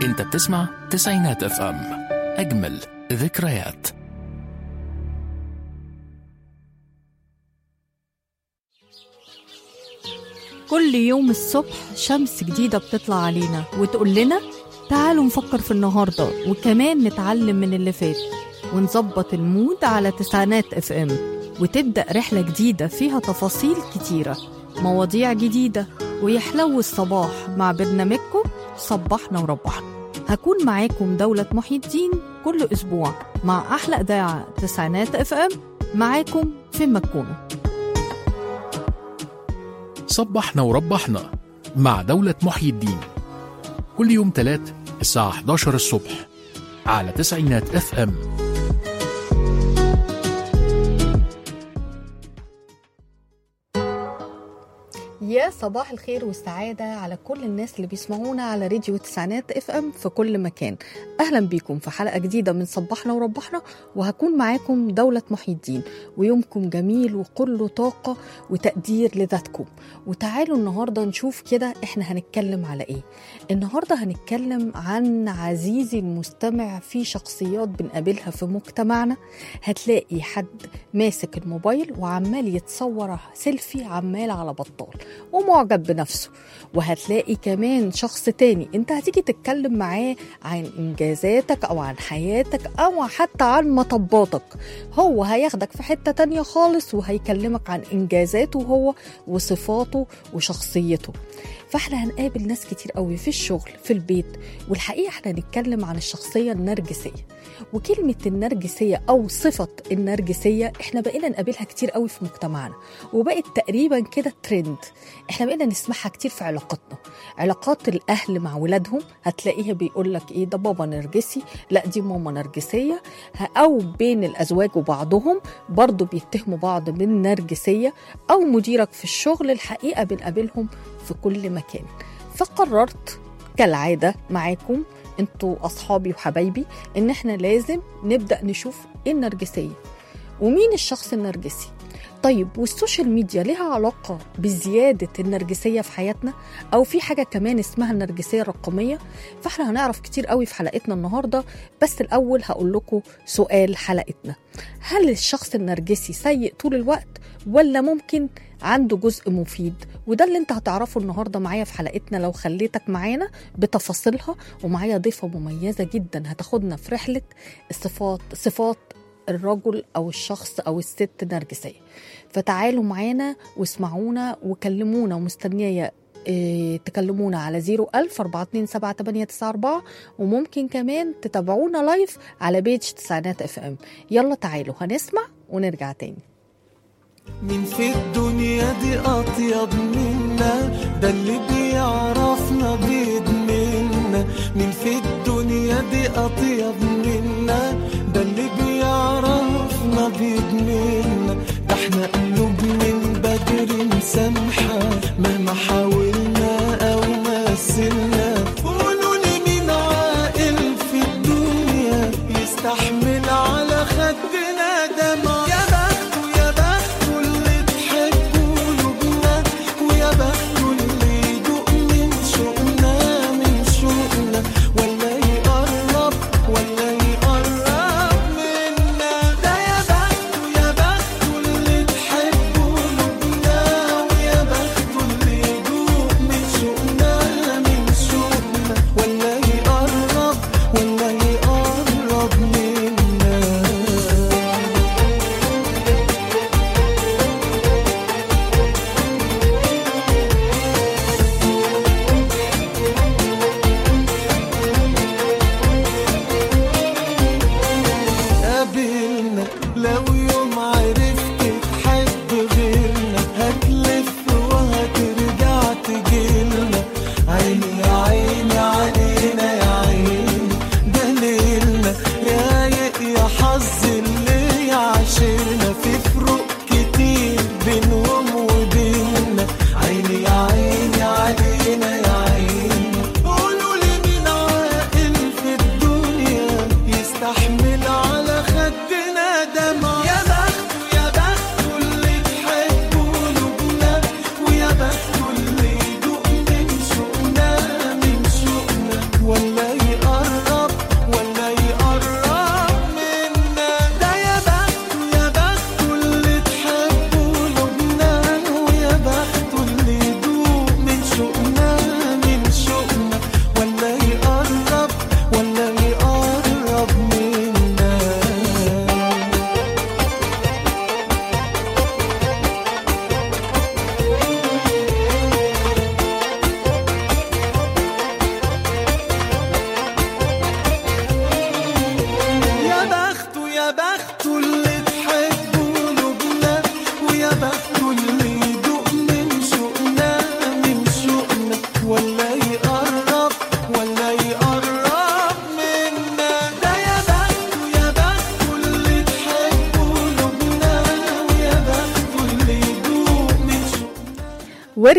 انت بتسمع تسعينات اف ام اجمل ذكريات كل يوم الصبح شمس جديدة بتطلع علينا وتقول لنا تعالوا نفكر في النهاردة وكمان نتعلم من اللي فات ونظبط المود على تسعينات اف ام وتبدأ رحلة جديدة فيها تفاصيل كتيرة مواضيع جديدة ويحلو الصباح مع برنامجكم صبحنا وربحنا هكون معاكم دولة محي الدين كل أسبوع مع أحلى إذاعة تسعينات اف ام معاكم فين ما تكونوا صبحنا وربحنا مع دولة محيي الدين كل يوم تلات الساعة 11 الصبح على تسعينات اف ام يا صباح الخير والسعادة على كل الناس اللي بيسمعونا على راديو تسعينات اف ام في كل مكان اهلا بيكم في حلقة جديدة من صبحنا وربحنا وهكون معاكم دولة محي الدين ويومكم جميل وكله طاقة وتقدير لذاتكم وتعالوا النهاردة نشوف كده احنا هنتكلم على ايه النهاردة هنتكلم عن عزيزي المستمع في شخصيات بنقابلها في مجتمعنا هتلاقي حد ماسك الموبايل وعمال يتصور سيلفي عمال على بطال ومعجب بنفسه وهتلاقي كمان شخص تاني انت هتيجي تتكلم معاه عن انجازاتك او عن حياتك او حتى عن مطباتك هو هياخدك في حتة تانية خالص وهيكلمك عن انجازاته هو وصفاته وشخصيته فاحنا هنقابل ناس كتير قوي في الشغل في البيت والحقيقه احنا هنتكلم عن الشخصيه النرجسيه وكلمه النرجسيه او صفه النرجسيه احنا بقينا نقابلها كتير قوي في مجتمعنا وبقت تقريبا كده ترند احنا بقينا نسمعها كتير في علاقاتنا علاقات الاهل مع ولادهم هتلاقيها بيقول لك ايه ده بابا نرجسي لا دي ماما نرجسيه او بين الازواج وبعضهم برضو بيتهموا بعض بالنرجسيه او مديرك في الشغل الحقيقه بنقابلهم في كل مكان فقررت كالعاده معاكم انتوا اصحابي وحبايبي ان احنا لازم نبدا نشوف ايه النرجسيه ومين الشخص النرجسي طيب والسوشيال ميديا لها علاقة بزيادة النرجسية في حياتنا أو في حاجة كمان اسمها النرجسية الرقمية فاحنا هنعرف كتير قوي في حلقتنا النهاردة بس الأول هقول لكم سؤال حلقتنا هل الشخص النرجسي سيء طول الوقت ولا ممكن عنده جزء مفيد وده اللي انت هتعرفه النهارده معايا في حلقتنا لو خليتك معانا بتفاصيلها ومعايا ضيفه مميزه جدا هتاخدنا في رحله الصفات صفات الرجل او الشخص او الست نرجسيه فتعالوا معانا واسمعونا وكلمونا ومستنيه إيه تكلمونا على 01000 427 وممكن كمان تتابعونا لايف على بيج تسعينات اف ام يلا تعالوا هنسمع ونرجع تاني مين في الدنيا دي أطيب منا ده اللي بيعرفنا بيدمنا مين في الدنيا دي أطيب منا ده اللي بيعرفنا بيدمنا ده احنا قلوب من بدري مسامحة مهما حاولنا أو مثلنا قولوا لي مين عاقل في الدنيا يستحمل على خدنا دمع يا بخت يا بخت اللي تحب قلوبنا ويا بخت اللي يدوق من شوقنا من شوقنا ولا يقرب ولا يقرب منا ده يا بخت يا بخت اللي تحب قلوبنا ويا بخت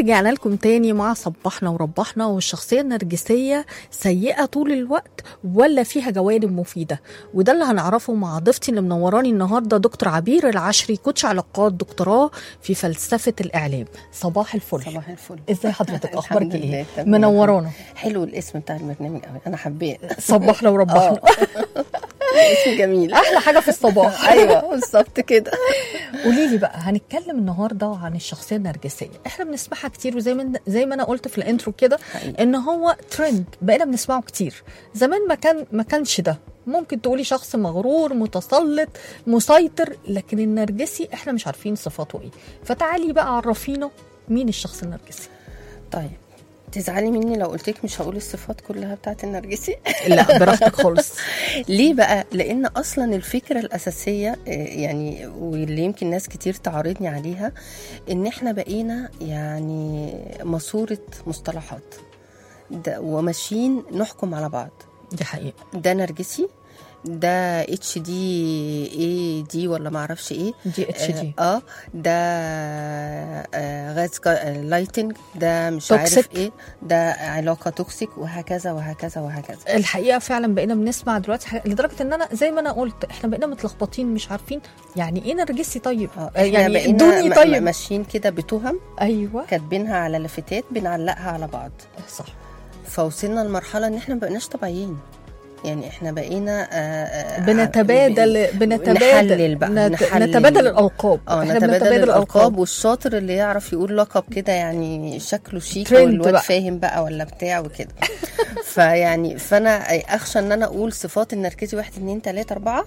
ورجعنا لكم تاني مع صبحنا وربحنا والشخصية النرجسية سيئة طول الوقت ولا فيها جوانب مفيدة وده اللي هنعرفه مع ضيفتي اللي منوراني النهاردة دكتور عبير العشري كوتش علاقات دكتوراه في فلسفة الإعلام صباح الفل صباح الفل ازاي حضرتك الحمد اخبارك لله، ايه تمام. منورانا حلو الاسم بتاع البرنامج قوي انا حبيت صبحنا وربحنا اسم جميل احلى حاجه في الصباح ايوه بالظبط كده قولي لي بقى هنتكلم النهارده عن الشخصيه النرجسيه احنا بنسمعها كتير وزي ما زي ما انا قلت في الانترو كده حقيقي. ان هو ترند بقينا بنسمعه كتير زمان ما كان ما كانش ده ممكن تقولي شخص مغرور متسلط مسيطر لكن النرجسي احنا مش عارفين صفاته ايه فتعالي بقى عرفينا مين الشخص النرجسي طيب تزعلي مني لو قلت لك مش هقول الصفات كلها بتاعت النرجسي لا براحتك خالص ليه بقى لان اصلا الفكره الاساسيه آه، يعني واللي يمكن ناس كتير تعارضني عليها ان احنا بقينا يعني ماسوره مصطلحات ده وماشيين نحكم على بعض دي حقيقه ده نرجسي ده اتش دي اي دي ولا ما اعرفش ايه دي اتش دي اه آه، ده آه غاز كا- لايتنج ده مش توكسيك. عارف ايه ده علاقه توكسيك وهكذا وهكذا وهكذا الحقيقه فعلا بقينا بنسمع دلوقتي حاجة لدرجه ان انا زي ما انا قلت احنا بقينا متلخبطين مش عارفين يعني ايه نرجسي طيب آه، آه يعني بقينا ادوني م- طيب ماشيين كده بتهم ايوه كاتبينها على لافتات بنعلقها على بعض صح فوصلنا لمرحله ان احنا ما بقيناش طبيعيين يعني احنا بقينا آه، آه، بنتبادل بنتبادل نحلل بقى نت- نحلل نتبادل الالقاب اه احنا نتبادل بنتبادل الالقاب والشاطر اللي يعرف يقول لقب كده يعني شكله شيك ترند والواد بقى. فاهم بقى ولا بتاع وكده فيعني فانا اخشى ان انا اقول صفات النرجسي واحد اتنين تلاته اربعه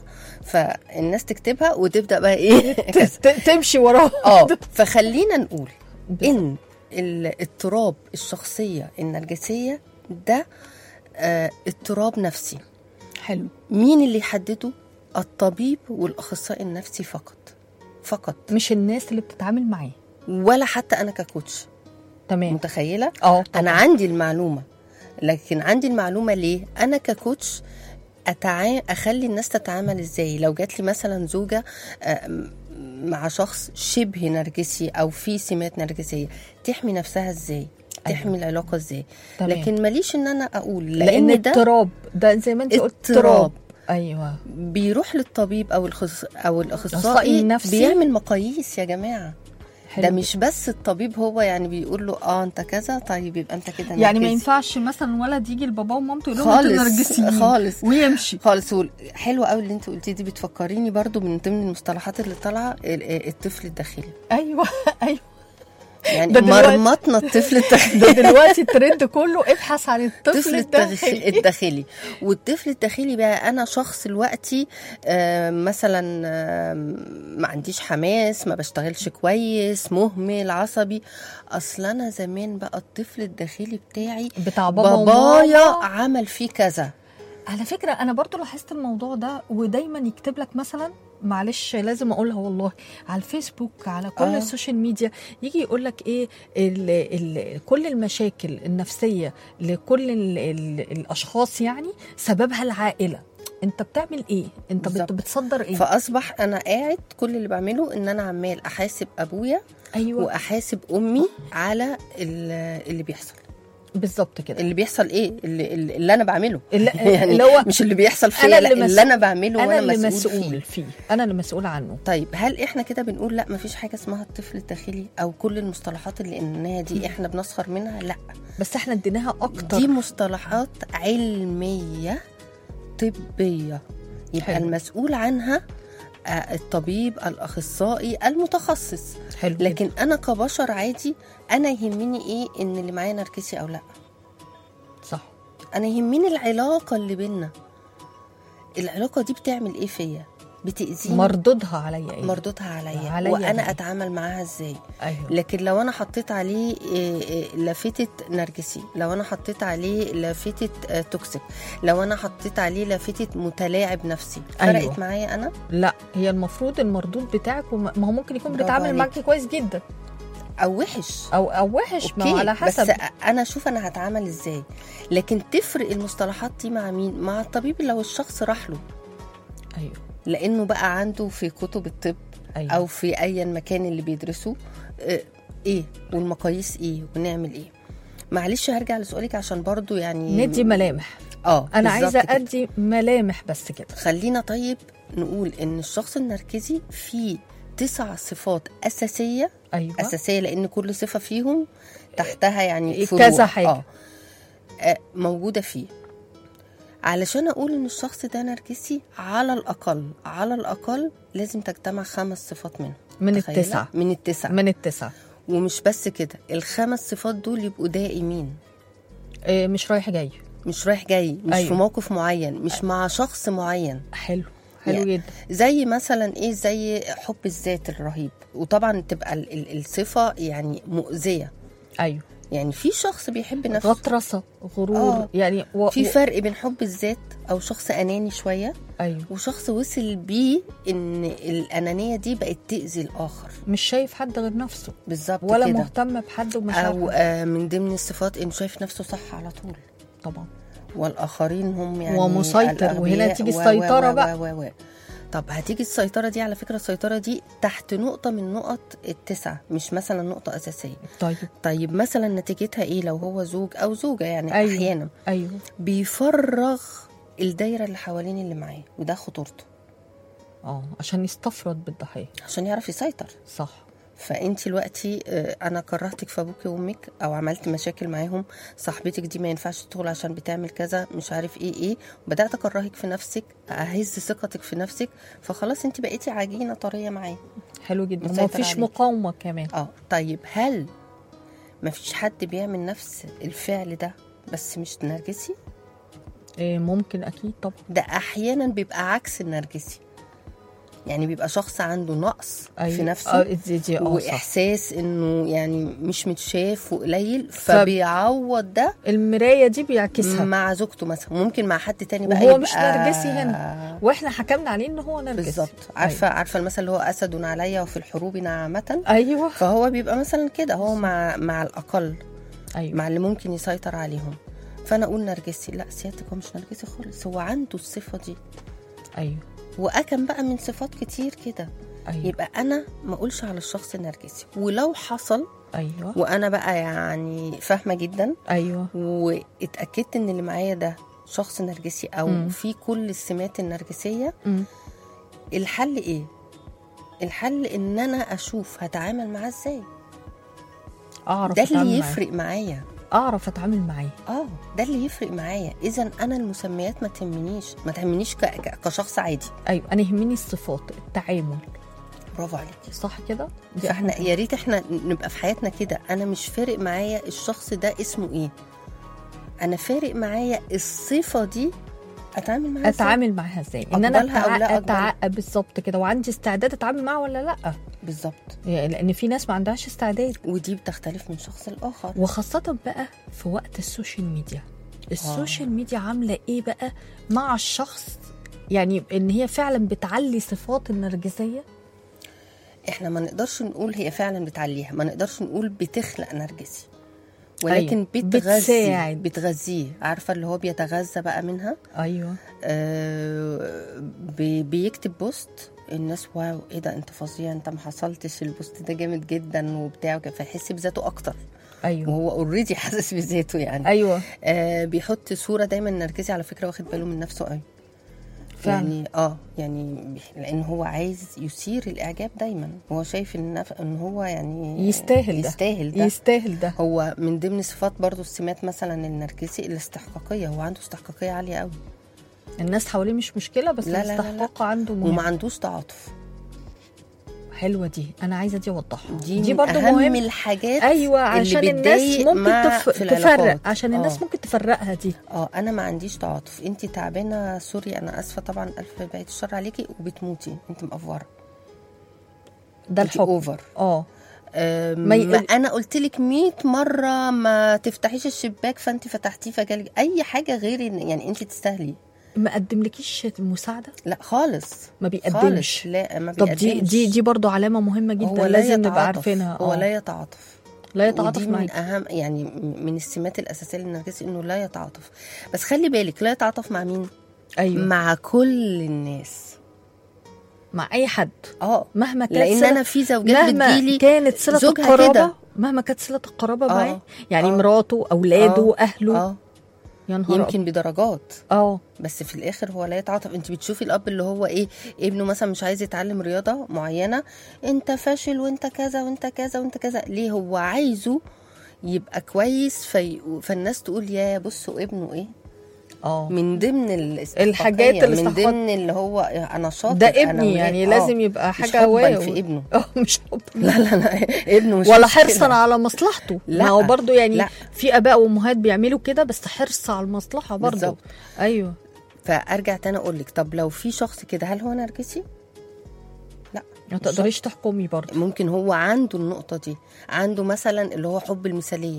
فالناس تكتبها وتبدا بقى ايه ت- ت- تمشي وراه اه فخلينا نقول ان ال- اضطراب الشخصيه النرجسيه ده آه، اضطراب نفسي حلو مين اللي يحدده الطبيب والاخصائي النفسي فقط فقط مش الناس اللي بتتعامل معاه ولا حتى انا ككوتش تمام متخيله اه انا طبعا عندي المعلومه لكن عندي المعلومه ليه انا ككوتش أتعا... اخلي الناس تتعامل ازاي لو جات لي مثلا زوجه آه، م- مع شخص شبه نرجسي او في سمات نرجسيه تحمي نفسها ازاي أيوة. تحمي العلاقه ازاي تمام. لكن ماليش ان انا اقول لان لان ده اضطراب ده زي ما انت قلت اضطراب. اضطراب ايوه بيروح للطبيب او الخص... او الأخصائي الاخصائي النفسي. بيعمل مقاييس يا جماعه حلو ده مش بس الطبيب هو يعني بيقول له اه انت كذا طيب يبقى انت كده يعني ما نرجسي. ينفعش مثلا ولد يجي لباباه ومامته يقول لهم انتوا خالص نرجسيين خالص ويمشي خالص وال- حلو قوي اللي انت قلتيه دي بتفكريني برضو من ضمن المصطلحات اللي طالعه ال- الطفل الداخلي ايوه ايوه يعني ده دلوقتي- مرمطنا الطفل الداخلي ده دلوقتي الترند كله ابحث عن الطفل الطفل الداخلي الداخلي الداخلي والطفل الداخلي بقى انا شخص دلوقتي آه، مثلا آه، ما عنديش حماس ما بشتغلش كويس مهمل عصبي اصل انا زمان بقى الطفل الداخلي بتاعي بتاع بابا بابايا وماما عمل فيه كذا على فكرة أنا برضو لاحظت الموضوع ده ودايما يكتب لك مثلا معلش لازم أقولها والله على الفيسبوك على كل آه. آه. السوشيال ميديا يجي يقول لك إيه ال ال كل المشاكل النفسية لكل ال ال الأشخاص يعني سببها العائلة أنت بتعمل إيه؟ أنت بت بالظبط. بتصدر إيه؟ فاصبح انا قاعد كل اللي بعمله ان انا عمال احاسب ابويا أيوه واحاسب امي على ال- اللي بيحصل بالظبط كده اللي بيحصل ايه اللي, اللي اللي انا بعمله اللي, يعني اللي هو مش اللي بيحصل فيا أنا لا اللي اللي, مسؤول- انا بعمله أنا وانا اللي مسؤول, مسؤول فيه فيه أنا اللي مسؤول عنه طيب هل احنا كده بنقول لا مفيش حاجه اسمها الطفل الداخلي او كل المصطلحات اللي قلناها دي احنا بنسخر منها لا بس احنا اديناها أكتر دي مصطلحات علميه طبيه يبقى حلو. المسؤول عنها آه، الطبيب الاخصائي المتخصص حلو لكن انا كبشر عادي انا يهمني ايه ان اللي معايا نرجسي او لا صح انا يهمني العلاقه اللي بينا العلاقه دي بتعمل ايه فيا بتاذيني مردودها عليا ايه مردودها عليا عليا وانا إيه؟ اتعامل معاها ازاي ايوه لكن لو انا حطيت عليه إيه، إيه، لافتة نرجسي لو انا حطيت عليه لافتة آه، توكسيك لو انا حطيت عليه لافتة متلاعب نفسي فرقت أيوة. معايا انا لا هي المفروض المردود بتاعك وما ما هو ممكن يكون برافو بيتعامل عليك. معاكي كويس جدا او وحش او او وحش ما هو على حسب بس انا اشوف انا هتعامل ازاي لكن تفرق المصطلحات دي مع مين مع الطبيب لو الشخص راح له ايوه لانه بقى عنده في كتب الطب ايوه او في اي مكان اللي بيدرسه آه، ايه والمقاييس ايه ونعمل ايه معلش هرجع لسؤالك عشان برضو يعني ندي ملامح اه انا بالظبط عايزه كده. ادي ملامح بس كده خلينا طيب نقول ان الشخص النرجسي فيه تسع صفات اساسيه ايوه اساسيه لان كل صفه فيهم تحتها يعني كذا فروع. حاجة. آه. آه موجوده فيه علشان اقول ان الشخص ده نرجسي على الاقل على الاقل لازم تجتمع خمس صفات منه من تخيلة؟ التسعه من التسعه من التسعه ومش بس كده الخمس صفات دول يبقوا دائمين إيه مش رايح جاي مش رايح جاي مش أيوة. أيوة. في موقف معين مش مع شخص معين حلو حلو يعني جدا زي مثلا ايه زي حب الذات الرهيب وطبعا تبقى ال- ال- الصفه يعني مؤذيه ايوه يعني في شخص بيحب نفسه غطرسه غرور آه. يعني و... في و- فرق بين حب الذات او شخص اناني شويه ايوه وشخص وصل بيه ان الانانيه دي بقت تاذي الاخر مش شايف حد غير نفسه بالظبط ولا كده مهتم بحد ومش او عارف آه من ضمن الصفات انه شايف نفسه صح على طول طبعا والاخرين هم يعني ومسيطر، الأغبياء وهنا تيجي و- و- السيطرة و- بقى. و- و- طب هتيجي السيطره دي على فكره السيطره دي تحت نقطه من نقط التسعه مش مثلا نقطه اساسيه طيب طيب مثلا نتيجتها ايه لو هو زوج او زوجه يعني أيوة. أيوة. احيانا ايوه بيفرغ الدايره اللي حوالين اللي معاه وده خطورته اه عشان يستفرد بالضحيه عشان يعرف يسيطر صح فانت دلوقتي آه، انا كرهتك في ابوك وامك او عملت مشاكل معاهم صاحبتك دي ما ينفعش تدخل عشان بتعمل كذا مش عارف ايه ايه بدات اكرهك في نفسك اهز ثقتك في نفسك فخلاص انت بقيتي عجينه طريه معايا حلو جدا مسيطر وما فيش عليك. مقاومه كمان اه طيب هل ما فيش حد بيعمل نفس الفعل ده بس مش نرجسي إيه ممكن اكيد طبعا ده احيانا بيبقى عكس النرجسي يعني بيبقى شخص عنده نقص في نفسه اه دي دي اه صح واحساس انه يعني مش متشاف وقليل فبيعوض ده المرايه دي بيعكسها مع زوجته مثلا ممكن مع حد تاني بقى وهو يبقى مش نرجسي هنا واحنا حكمنا عليه ان هو نرجسي بالظبط عارفه عارفه المثل اللي هو اسد علي وفي الحروب نعمه ايوه فهو بيبقى مثلا كده هو مع مع الاقل ايوه مع اللي ممكن يسيطر عليهم فانا اقول نرجسي لا سيادتك هو مش نرجسي خالص هو عنده الصفه دي ايوه واكم بقى من صفات كتير كده ايوه يبقى انا ما اقولش على الشخص النرجسي ولو حصل ايوه وانا بقى يعني فاهمه جدا ايوه واتاكدت ان اللي معايا ده شخص نرجسي او مم. في كل السمات النرجسيه أمم. الحل ايه الحل ان انا اشوف هتعامل معاه ازاي اعرف ده أتعامل اللي معاه. يفرق معايا اعرف اتعامل معاه اه ده اللي يفرق معايا اذا انا المسميات ما تهمنيش ما تهمنيش ك... ك... كشخص عادي ايوه انا يهمني الصفات التعامل برافو عليكي صح كده دي فاحنا أهم حاجة. يا ريت احنا نبقى في حياتنا كده انا مش فارق معايا الشخص ده اسمه ايه انا فارق معايا الصفه دي اتعامل معاها إزاي؟ اتعامل معاها ازاي ان انا أقبلها أو لا أتع... أقبلها؟ أتع... بالظبط كده وعندي استعداد اتعامل معاها ولا لا بالظبط يعني لان في ناس ما عندهاش استعداد ودي بتختلف من شخص لاخر وخاصة بقى في وقت السوشيال ميديا السوشيال ميديا عاملة ايه بقى مع الشخص يعني ان هي فعلا بتعلي صفات النرجسية احنا ما نقدرش نقول هي فعلا بتعليها ما نقدرش نقول بتخلق نرجسي ولكن أيوة. أيوة. بتغذي بتساعد. بتغذيه عارفه اللي هو بيتغذى بقى منها ايوه آه بي بيكتب بوست الناس واو ايه ده انت فظيع انت ما حصلتش البوست ده جامد جدا وبتاع وكده، فيحس بذاته اكتر ايوه وهو اوريدي حاسس بذاته يعني ايوه آه بيحط صوره دايما نرجسي على فكره واخد باله من نفسه قوي فعلا. يعني اه يعني بي- لان هو عايز يثير الاعجاب دايما هو شايف ان نف- ان هو يعني يستاهل ده يستاهل ده يستاهل ده هو من ضمن صفات برضو السمات مثلا النرجسي الاستحقاقيه هو عنده استحقاقيه عاليه قوي الناس حواليه مش مشكلة بس لا لا لا لا. الاستحقاق عنده وما مهم عندوش تعاطف حلوة دي انا عايزة دي اوضحها دي, دي من برضو اهم مهم الحاجات ايوه عشان اللي الناس بتضايق ممكن مع تف... في العلاقات. تفرق عشان الناس آه. ممكن تفرقها دي اه انا ما عنديش تعاطف انت تعبانه سوري انا اسفه طبعا الف بعيد الشر عليكي وبتموتي انت مأفوره ده انت الحب اوفر اه آه ما ي- ما انا قلت لك 100 مره ما تفتحيش الشباك فانت فتحتيه فجالك اي حاجه غير إن- يعني انت تستاهلي ما قدملكيش مساعدة لا خالص ما خالص بيقدمش لا ما طب دي بيقدمش. دي دي برضو علامة مهمة جدا هو لا لازم نبقى يتعاطف. عارفينها هو آه. لا يتعاطف لا يتعاطف ودي من معاك اهم يعني من السمات الاساسيه للنرجسي انه لا يتعاطف بس خلي بالك لا يتعاطف مع مين ايوه مع كل الناس مع اي حد اه مهما كانت لان صلة- انا في زوجات مهما بتجيلي كانت صلة زوجها القرابة كده مهما كانت صله القرابه آه. معاه يعني آه. مراته اولاده آه. اهله اه يا نهار أبيض. يمكن بدرجات اه بس في الاخر هو لا يتعاطف انت بتشوفي الاب اللي هو ايه ابنه مثلا مش عايز يتعلم رياضه معينه انت فاشل وانت كذا وانت كذا وانت كذا ليه هو عايزه يبقى كويس في... فالناس تقول يا بصوا ابنه ايه اه من ضمن الاستحقاقية، الحاجات اللي من استحقاق- ضمن اللي هو انا شاطر ده أنا ابني ولاد- يعني آه. لازم يبقى مش حاجه حباً واو في ابنه اه مش حب لا لا لا ابنه مش ولا مشكلة. حرصا على مصلحته لا. ما هو برضو يعني لا. في اباء وامهات بيعملوا كده بس حرص على المصلحه برضو بالظبط. ايوه فارجع تاني اقول لك طب لو في شخص كده هل هو نرجسي ما تقدريش تحكمي برضو ممكن هو عنده النقطه دي عنده مثلا اللي هو حب المثاليه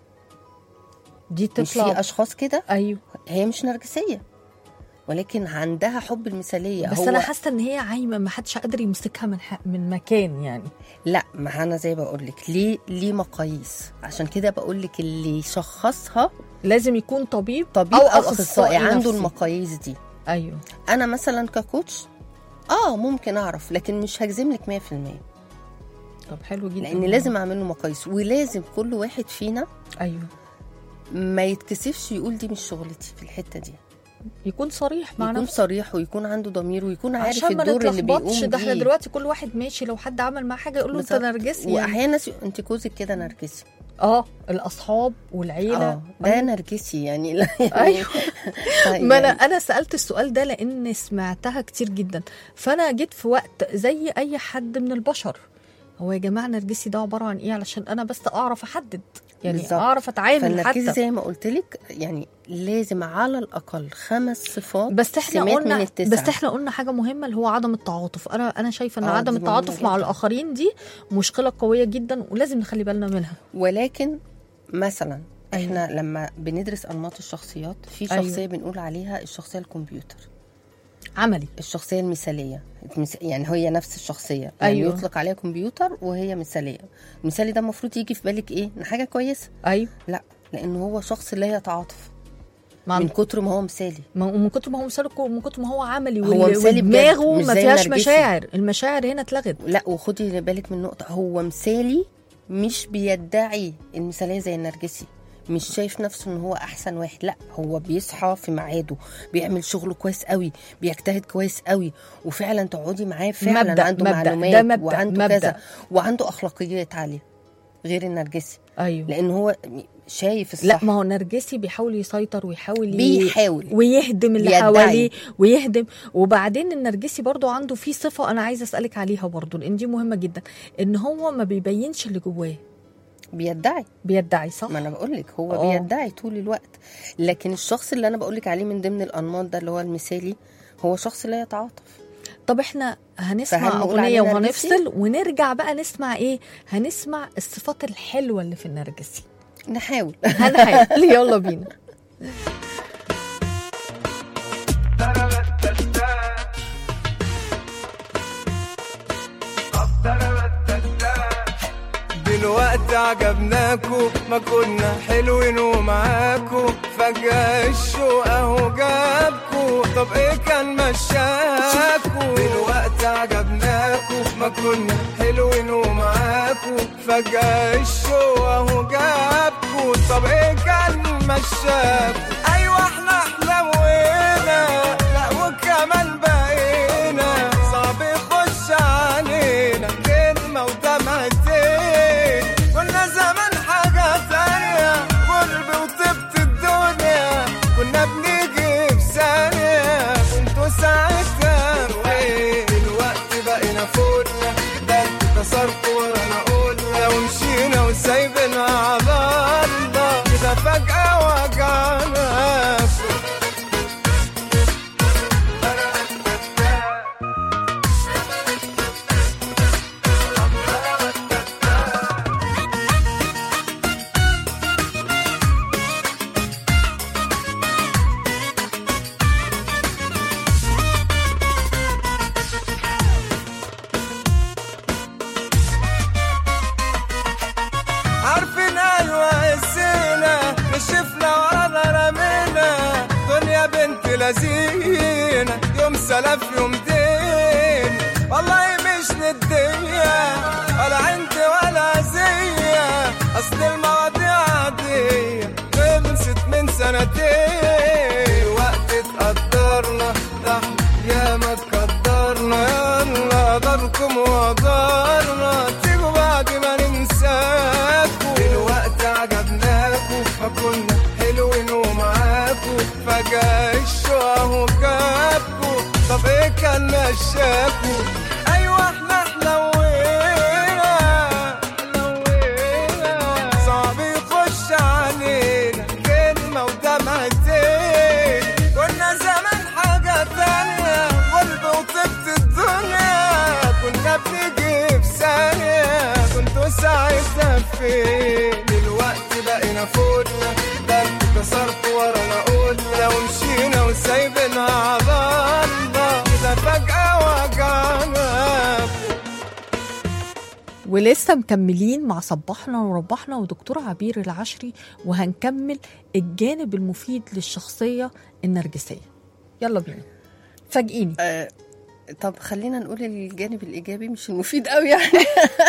دي مش تطلع في اشخاص كده ايوه هي مش نرجسيه ولكن عندها حب المثاليه بس هو انا حاسه ان هي عايمه ما حدش قادر يمسكها من ح... من مكان يعني لا ما انا زي بقول لك ليه ليه مقاييس عشان كده بقول لك اللي يشخصها لازم يكون طبيب طبيب او, او اخصائي عنده نفسي. المقاييس دي ايوه انا مثلا ككوتش اه ممكن اعرف لكن مش هجزم لك 100% طب حلو جدا لان لازم اعمل له مقاييس ولازم كل واحد فينا ايوه ما يتكسفش يقول دي مش شغلتي في الحته دي يكون صريح مع يكون نفسه صريح ويكون عنده ضمير ويكون عارف عشان ما الدور اللي نتلخبطش بيقوم ده احنا بيه دلوقتي كل واحد ماشي لو حد عمل معاه حاجه يقول له انت بالظبط. نرجسي يعني. واحيانا ناس يقول- انت جوزك كده نرجسي اه الاصحاب والعيله اه ده نرجسي يعني لا يعني أيوه. طيب ما انا يعني انا سالت السؤال ده لان سمعتها كتير جدا فانا جيت في وقت زي اي حد من البشر هو يا جماعه نرجسي ده عباره عن ايه علشان انا بس اعرف احدد يعني بالظبط. اعرف اتعامل فالنرجسي حتى زي ما قلت لك يعني لازم على الاقل خمس صفات بس احنا سمات من قلنا التسعة. بس احنا قلنا حاجه مهمه اللي هو عدم التعاطف انا انا شايفه ان آه، عدم دي مهمة التعاطف مع جداً. الاخرين دي مشكله قويه جدا ولازم نخلي بالنا منها ولكن مثلا أيوة. احنا لما بندرس انماط الشخصيات في أيوة. شخصيه بنقول عليها الشخصيه الكمبيوتر عملي الشخصيه المثاليه المس- يعني هي نفس الشخصيه يعني أيوة. يطلق عليها كمبيوتر وهي مثاليه المثالي ده المفروض يجي في بالك ايه ان حاجه كويسه ايوه لا لان هو شخص لا يتعاطف مع من كتر ما هو مثالي ما- ومن كتر ما هو مثالي من كتر ما هو عملي هو وال- مثالي بجد، ودماغه مش ما زي فيهاش النرجسي. مشاعر المشاعر هنا اتلغت لا وخدي بالك من نقطه هو مثالي مش بيدعي المثاليه زي النرجسي مش شايف نفسه ان هو احسن واحد لا هو بيصحى في ميعاده بيعمل شغله كويس قوي بيجتهد كويس قوي وفعلا تقعدي معاه فعلا مبدأ- عنده مبدأ. معلومات ده مبدأ- وعنده مبدأ. كذا وعنده اخلاقيات عاليه غير النرجسي ايوه لان هو شايف الصح لا ما هو نرجسي بيحاول يسيطر ويحاول ي- بيحاول. ويهدم اللي بيدعي. حواليه ويهدم وبعدين النرجسي برضو عنده في صفه انا عايزه اسالك عليها برضو لان دي مهمه جدا ان هو ما بيبينش اللي جواه بيدعي بيدعي صح ما انا بقول لك هو آه. بيدعي طول الوقت لكن الشخص اللي انا بقول لك عليه من ضمن الانماط ده اللي هو المثالي هو شخص لا يتعاطف طب احنا هنسمع فهل نقول اغنيه عليه نرجسي؟ وهنفصل ونرجع بقى نسمع ايه هنسمع الصفات الحلوه اللي في النرجسي نحاول هنحاول يلا بينا دلوقتي عجبناكو ما كنا حلوين ومعاكو فجأة الشوق اهو جابكو طب ايه كان مشاكو دلوقتي عجبناكو ما كنا حلوين ومعاكو فجأة الشوق اهو جابكو طب ايه كان مشاكو ايوه احنا حلوينا لا وكمان بقينا صعب يخش علينا كلمة ودمعتين كنا زمان حاجة تانية قرب وطبت الدنيا كنا بنيجي في ثانية انتوا ساعتها فين دلوقتي بقينا فوقنا ده انتوا كسرتوا ورانا قلنا ومشينا وسايبنا على الله كده فجأة وجعنا عارفين ايوه قسينا نشفنا ورانا رمينا دنيا بنت لذينة يوم سلف يوم دين والله مش ندية ولا عندي ولا زية وشافوا ايوه احنا حلوينا حلوينا صعب يخش علينا كلمة ودمعتين كنا زمان حاجة تانية غلب وطبت الدنيا كنا بنيجي في ثانية كنتوا ساعتها فين دلوقتي بقينا فوتنا ده انتوا كسرتوا ورانا قلنا ومشينا وسايبينها على الله كده فجأة وجعنا ولسه مكملين مع صباحنا وربحنا ودكتور عبير العشري وهنكمل الجانب المفيد للشخصية النرجسية يلا بينا فاجئيني آه طب خلينا نقول الجانب الايجابي مش المفيد قوي يعني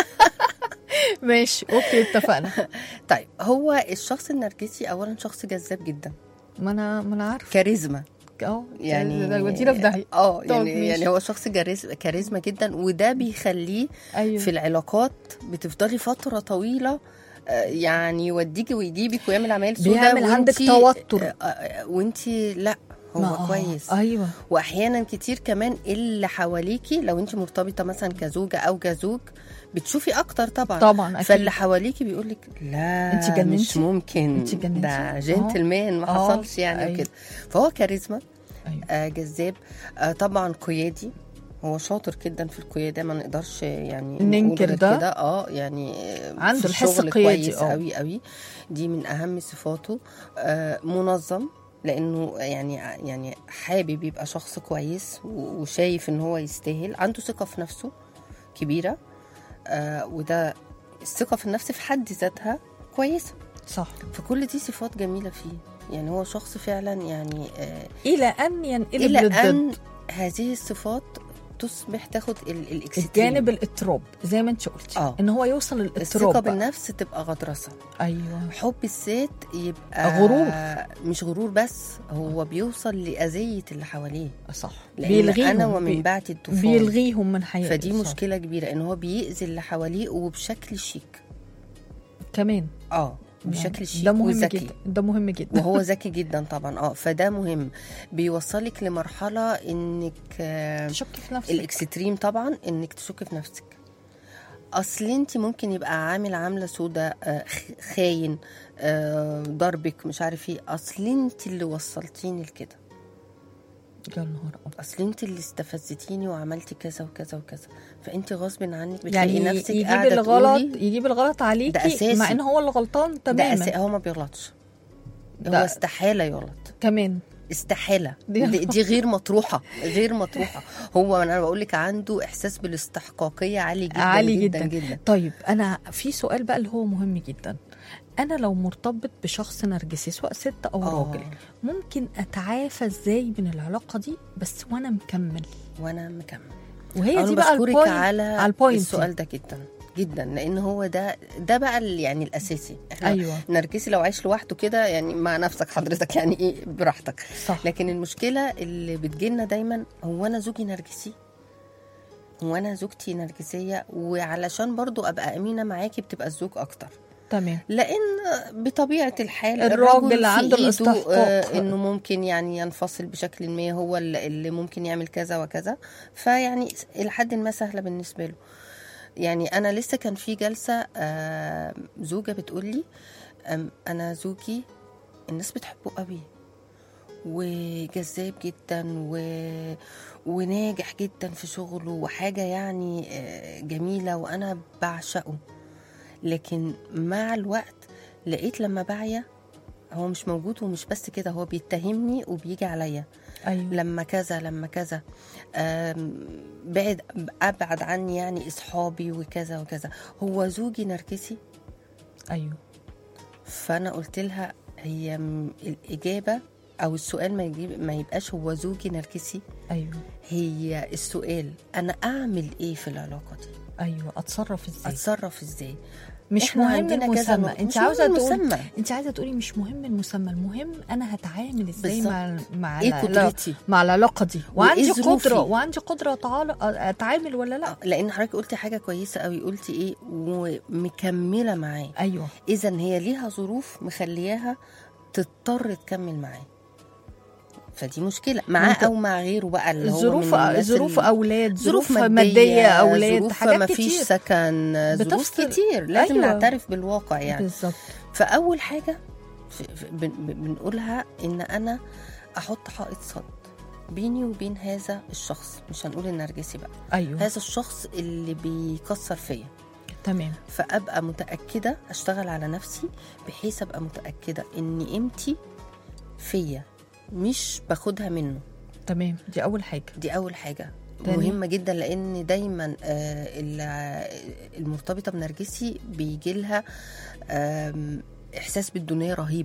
ماشي اوكي اتفقنا طيب هو الشخص النرجسي اولا شخص جذاب جدا ما انا ما انا عارفه كاريزما اه يعني ده يودينا في داهيه اه طب يعني ماشي. يعني هو شخص جاريز- كاريزما جدا وده بيخليه ايوه في العلاقات بتفضلي فتره طويله آه، يعني يوديكي ويجيبك ويعمل عمايل سودا بيعمل عندك توتر. وانت لا هو ما- آه، كويس ايوه واحيانا كتير كمان اللي حواليكي لو انت مرتبطه مثلا كزوجه او كزوج بتشوفي اكتر طبعا طبعا اكيد فاللي حواليكي بيقول لك لا انت جننتي؟ مش ممكن انت جننتي؟ ده جنتلمان ما آه. حصلش يعني أيوة. وكده فهو كاريزما ايوه آه جذاب آه طبعا قيادي هو شاطر جدا في القياده ما نقدرش يعني نقول ننكر غير ده. كده اه يعني آه، عنده في الحس الشغل القيادي، كويس آه. قوي قوي دي من اهم صفاته آه منظم لانه يعني يعني حابب يبقى شخص كويس و- وشايف ان هو يستاهل عنده ثقه في نفسه كبيره آه وده الثقه في النفس في حد ذاتها كويسه صح فكل دي صفات جميله فيه يعني هو شخص فعلا يعني آه الى ان ينقلب الى للضد ان هذه الصفات تصبح تاخد ال- الاكستريم الجانب الاضطراب زي ما انت قلتي آه. ان هو يوصل الثقه للاضطراب بقى. بالنفس تبقى غطرسه ايوه حب الذات يبقى غرور. مش غرور بس هو بيوصل لاذيه اللي حواليه صح لان بيلغيهم انا ومن بي- بعد الطوفان بيلغيهم من حياته فدي صح. مشكله كبيره ان هو بيأذي اللي حواليه وبشكل شيك كمان اه يعني بشكل شيك ده مهم وذكي. جدا ده مهم جدا وهو ذكي جدا طبعا اه فده مهم بيوصلك لمرحله انك آه، تشكي في نفسك الاكستريم طبعا انك تشكي في نفسك اصل انت ممكن يبقى عامل عامله سودا آه، خ- خاين آه، ضربك مش عارف ايه اصل انت اللي وصلتيني لكده يا نهار ابيض اصل انت اللي استفزتيني وعملتي كذا وكذا وكذا فانت غصب عنك بتلاقي يعني نفسك يجيب قاعده الغلط تقولي يجيب الغلط عليكي ده أساسي. مع ان هو اللي غلطان ده تماما أسا- هو ما بيغلطش هو ده- استحاله يغلط كمان استحاله دي- دي, دي غير مطروحه غير مطروحه هو انا بقول لك عنده احساس بالاستحقاقيه عالي جدا عالي جدا جدا. جدا طيب انا في سؤال بقى اللي هو مهم جدا انا لو مرتبط بشخص نرجسي سواء ست او آه. راجل ممكن اتعافى ازاي من العلاقه دي بس وانا مكمل وانا مكمل وهي انا دي بقى بشكرك البوينت على, على البوينت السؤال ده جدا جدا لان هو ده ده بقى ال- يعني الاساسي احنا ايوه نرجسي لو عايش لوحده كده يعني مع نفسك حضرتك يعني ايه براحتك صح لكن المشكله اللي بتجيلنا دايما هو انا زوجي نرجسي هو انا زوجتي نرجسيه وعلشان برضو ابقى امينه معاكي بتبقى الزوج اكتر تمام لان بطبيعه الحال الراجل في عنده إيده، الاستحقاق. آه، انه ممكن يعني ينفصل بشكل ما هو اللي اللي ممكن يعمل كذا وكذا فيعني الى حد ما سهله بالنسبه له يعني انا لسه كان في جلسه آه، زوجه بتقول لي آم، انا زوجي الناس بتحبه قوي وجذاب جدا و... وناجح جدا في شغله وحاجه يعني آه، جميله وانا بعشقه لكن مع الوقت لقيت لما بعيا هو مش موجود ومش بس كده هو بيتهمني وبيجي عليا ايوه لما كذا لما كذا آم، بعد ابعد عني يعني اصحابي وكذا وكذا هو زوجي نرجسي ايوه فانا قلت لها هي م- الاجابه او السؤال ما يجيب ما يبقاش هو زوجي نرجسي ايوه هي السؤال انا اعمل ايه في العلاقه دي ايوه اتصرف ازاي اتصرف ازاي مش إحنا مهم عندنا كذا المسمى نقطة. انت مش مهم عاوزه تقول المسمى. انت عايزه تقولي مش مهم المسمى المهم انا هتعامل ازاي بالظبط. مع مع ايه الع- قدرتي مع العلاقه دي وعندي ظروفي؟ قدره وعندي قدره أتعال- اتعامل ولا لا آه، لان حضرتك قلتي حاجه كويسه قوي قلتي ايه ومكمله معاه ايوه اذا هي ليها ظروف مخلياها تضطر تكمل معاه فدي مشكله معاه وانت- او مع غيره بقى اللي هو ظروف من الناس ظروف اللي- اولاد ظروف ظروف مادية, ماديه اولاد ظروف حاجات ما فيش كتير سكن ظروف بتفصل. كتير لازم أيوة. نعترف بالواقع يعني بالظبط فاول حاجه في في بن- بن- بنقولها ان انا احط حائط صد بيني وبين هذا الشخص مش هنقول النرجسي بقى ايوه هذا الشخص اللي بيكسر فيا تمام فابقى متاكده اشتغل على نفسي بحيث ابقى متاكده ان قيمتي فيا مش باخدها منه تمام دي اول حاجه دي اول حاجه تاني؟ مهمه جدا لان دايما آه، ال- المرتبطه بنرجسي بيجي لها آم، احساس بالدنيا رهيب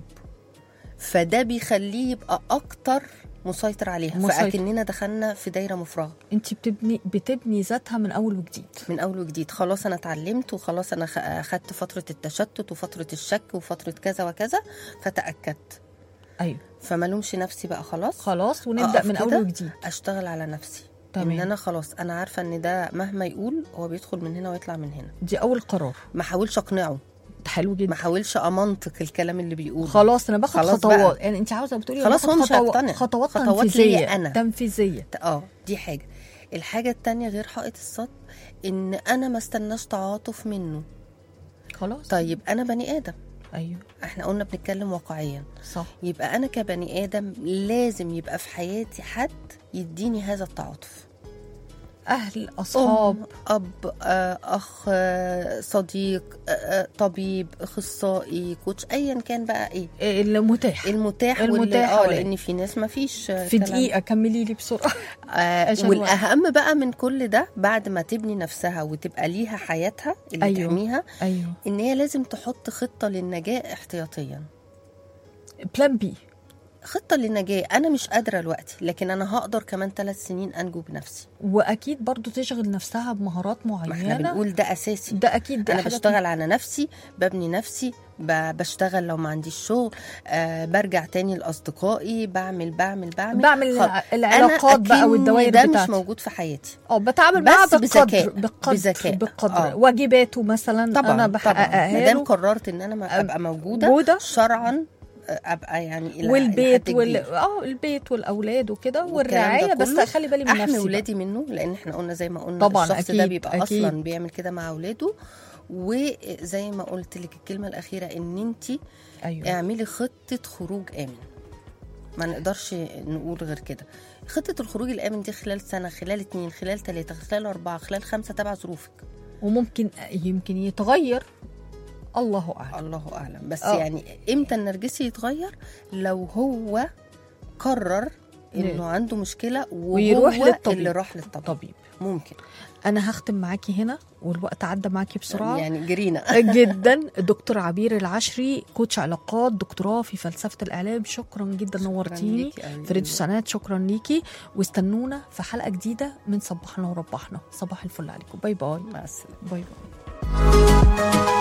فده بيخليه يبقى اكتر مسيطر عليها مسيطر. فاكننا دخلنا في دايره مفرغه انت بتبني بتبني ذاتها من اول وجديد من اول وجديد خلاص انا اتعلمت وخلاص انا خ- اخدت فتره التشتت وفتره الشك وفتره كذا وكذا فتاكدت ايوه فملومش نفسي بقى خلاص خلاص ونبدا أقف من اول كده. وجديد اشتغل على نفسي تمام. ان انا خلاص انا عارفه ان ده مهما يقول هو بيدخل من هنا ويطلع من هنا دي اول قرار ما احاولش اقنعه حلو ما جدا احاولش امنطق الكلام اللي بيقوله خلاص انا باخد خلاص خطوات بقى. يعني انت عاوزه بتقولي خلاص باخد هو مش خطوات هيقتنع. خطوات خطوات تنفيذيه ليا أنا. تنفيذيه اه دي حاجه الحاجه التانية غير حائط الصد ان انا ما استناش تعاطف منه خلاص طيب انا بني ادم ايوه احنا قلنا بنتكلم واقعيا صح يبقى انا كبني ادم لازم يبقى في حياتي حد يديني هذا التعاطف اهل اصحاب أم أب آه، أخ آه، صديق آه، آه، طبيب أخصائي كوتش أيا كان بقى إيه المتاح المتاح المتاح واللي اه حواليا. لأن في ناس ما فيش في دقيقه كملي لي بسرعه آه عشان والأهم بقى من كل ده بعد ما تبني نفسها وتبقى ليها حياتها اللي أيوة. أيوه. تحميها ايوه إن هي لازم تحط خطة للنجاة احتياطيا بلان بي خطة للنجاة أنا مش قادرة دلوقتي لكن أنا هقدر كمان ثلاث سنين أنجو بنفسي واكيد برضو تشغل نفسها بمهارات ما احنا معينه بنقول ده أساسي ده اكيد ده انا حاجات- بشتغل على نفسي ببني نفسي ب- بشتغل لو ما عنديش شغل آه برجع تاني لاصدقائي بعمل بعمل بعمل بعمل خلاص. الع- العلاقات أنا بقى أكن والدوائر ده بتاعتي مش موجود في حياتي اه بتعامل معاها بس بالقدر بذكاء. بالقدر بذكاء. بالقدر آه. واجباته مثلا طبعا انا طبعا بحققها ما دام له قررت ان انا ما ابقى موجوده موجودة. شرعا آه، ابقى يعني إلى- إلى والبيت حد وال... كبير. اه البيت والاولاد وكده والكلام ده والرعايه بس كله اخلي بالي من احمي نفسي ولادي منه لان احنا قلنا زي ما قلنا طبعاً، الشخص ده أكيد، بيبقى أكيد. اصلا بيعمل كده مع اولاده وزي ما قلت لك الكلمه الاخيره ان انت بقى. ايوه اعملي خطة خروج آمن ما نقدرش نقول غير كده خطة الخروج الآمن دي خلال سنة خلال اتنين خلال تلاتة خلال أربعة خلال خمسة تبع ظروفك وممكن يمكن يتغير الله اعلم الله أعلم بس آه. يعني إمتى النرجسي يتغير لو هو قرر إنه عنده مشكلة وهو ويروح للطبيب. اللي راح للطبيب طبيب ممكن انا هختم معاكي هنا والوقت عدى معاكي بسرعه يعني جرينا جدا الدكتور عبير العشري كوتش علاقات دكتوراه في فلسفه الاعلام شكرا جدا نورتيني ليكي أوي. في راديو سنات شكرا ليكي واستنونا في حلقه جديده من صبحنا وربحنا صباح الفل عليكم باي باي مع السلامة باي باي